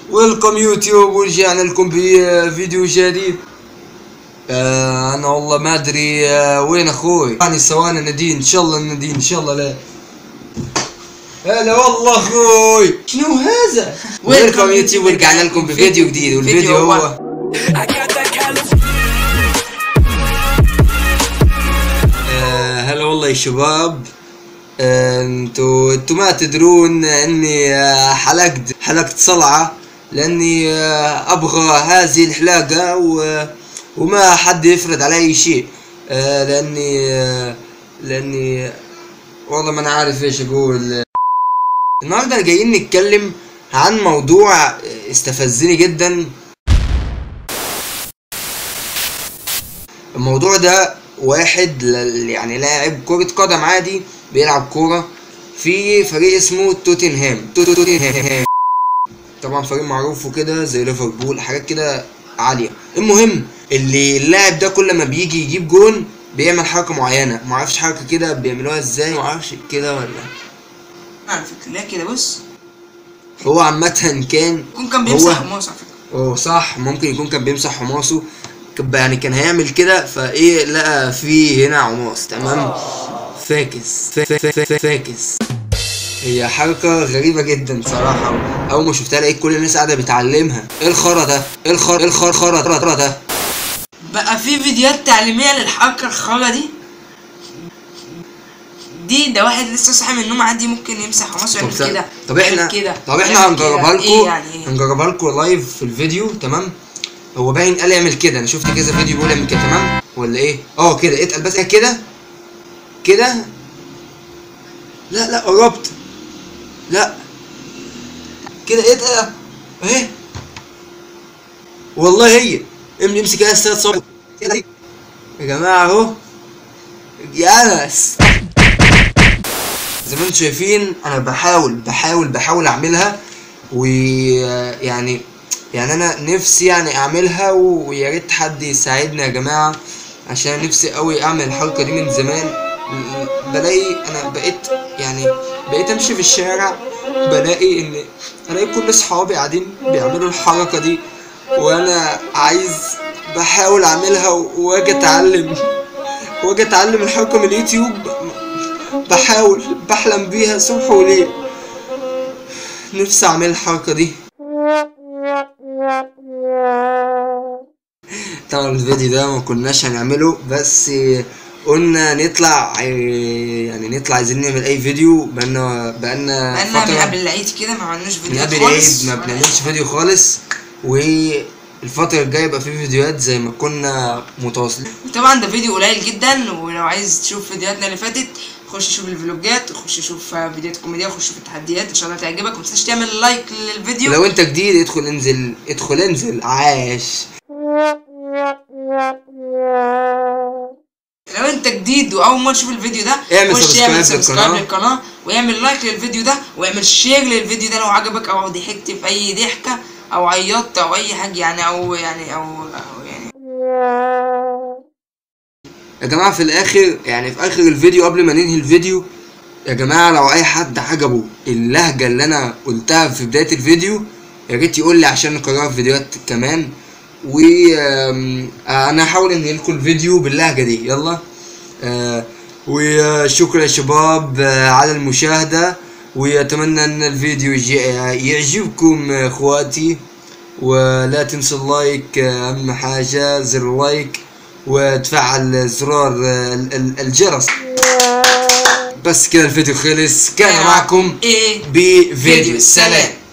ويلكم يوتيوب ورجعنا لكم بفيديو جديد آه انا والله ما ادري آه وين اخوي يعني سوانا نادين ان شاء الله نادين ان شاء الله لا هلا والله اخوي شنو هذا ويلكم يوتيوب ورجعنا لكم بفيديو جديد والفيديو هو آه، هلا والله يا شباب آه، انتوا انتوا ما تدرون اني آه، حلقت حلقت صلعة لاني آه، ابغى هذه الحلاقة و وما حد يفرض علي شيء آه، لاني آه، لاني والله ما انا عارف ايش اقول النهارده جايين نتكلم عن موضوع استفزني جدا الموضوع ده واحد ل- يعني لاعب كرة قدم عادي بيلعب كورة في فريق اسمه توتنهام تو- توتنهام طبعا فريق معروف وكده زي ليفربول حاجات كده عالية المهم اللي اللاعب ده كل ما بيجي يجيب جون بيعمل حركة معينة معرفش حركة كده بيعملوها ازاي معرفش كده ولا على فكرة لا كده بص هو عامة كان يكون كان هو- بيمسح حماس على فكرة هو صح ممكن يكون كان بيمسح حماصه كب- يعني كان هيعمل كده فايه لقى في هنا عماص تمام فاكس فا- فا- فا- فا- فاكس هي حركة غريبة جدا صراحة أول ما شفتها لقيت كل الناس قاعدة بتعلمها إيه الخرا ده؟ إيه الخرا إيه الخرا خرا خرا خرا ده؟ بقى في فيديوهات تعليمية للحركة الخرا دي دي ده واحد لسه صاحي من النوم عادي ممكن يمسح حماس طب ويعمل س- كده طب احنا يعمل كده طب احنا يعمل كده. هنجربها ايه لكم يعني ايه هنجربها لكم لايف في الفيديو تمام هو باين قال يعمل كده انا شفت كذا فيديو بيقول يعمل كده تمام ولا ايه اه كده اتقل بس كده كده لا لا قربت لا كده اتقل اهي والله هي ام- امسك كده الثلاث صوابع كده يا جماعه اهو يا انس زي ما انتم شايفين انا بحاول بحاول بحاول اعملها ويعني يعني انا نفسي يعني اعملها ويا ريت حد يساعدني يا جماعه عشان نفسي قوي اعمل الحركه دي من زمان ل- بلاقي انا بقيت يعني بقيت امشي في الشارع بلاقي ان الاقي كل اصحابي قاعدين بيعملوا الحركه دي وانا عايز بحاول اعملها واجي اتعلم واجي اتعلم الحركه من اليوتيوب بحاول بحلم بيها صبح وليل نفسي اعمل الحركة دي طبعا الفيديو ده ما كناش هنعمله بس قلنا نطلع يعني نطلع عايزين نعمل اي فيديو بقالنا بقالنا بقالنا من فترة قبل العيد كده ما عملناش من فيديوهات قبل العيد خالص ما بنعملش فيديو خالص والفترة الجاية يبقى في فيديوهات زي ما كنا متواصلين طبعا ده فيديو قليل جدا ولو عايز تشوف فيديوهاتنا اللي فاتت خش شوف الفلوجات خش شوف فيديوهات كوميديا خش شوف التحديات ان شاء الله تعجبك وما تنساش تعمل لايك للفيديو لو انت جديد ادخل انزل ادخل انزل عاش لو انت جديد واول مره تشوف الفيديو ده اعمل خش سبسكرايب اعمل سبسكرايب للقناة. للقناه واعمل لايك للفيديو ده واعمل شير للفيديو ده لو عجبك او ضحكت في اي ضحكه او عيطت او اي حاجه يعني او يعني او, أو يعني يا جماعة في الآخر يعني في آخر الفيديو قبل ما ننهي الفيديو يا جماعة لو أي حد عجبه اللهجة اللي أنا قلتها في بداية الفيديو يا ريت يقول لي عشان نكررها في فيديوهات كمان وأنا هحاول أنهي لكم الفيديو باللهجة دي يلا آه، وشكرا يا شباب آه، على المشاهدة وأتمنى أن الفيديو يجي- يعجبكم آه، إخواتي ولا تنسوا اللايك آه، أهم حاجة زر اللايك وتفعل زرار آه، ال- ال- الجرس بس كده الفيديو خلص كان معكم ايه بفيديو سلام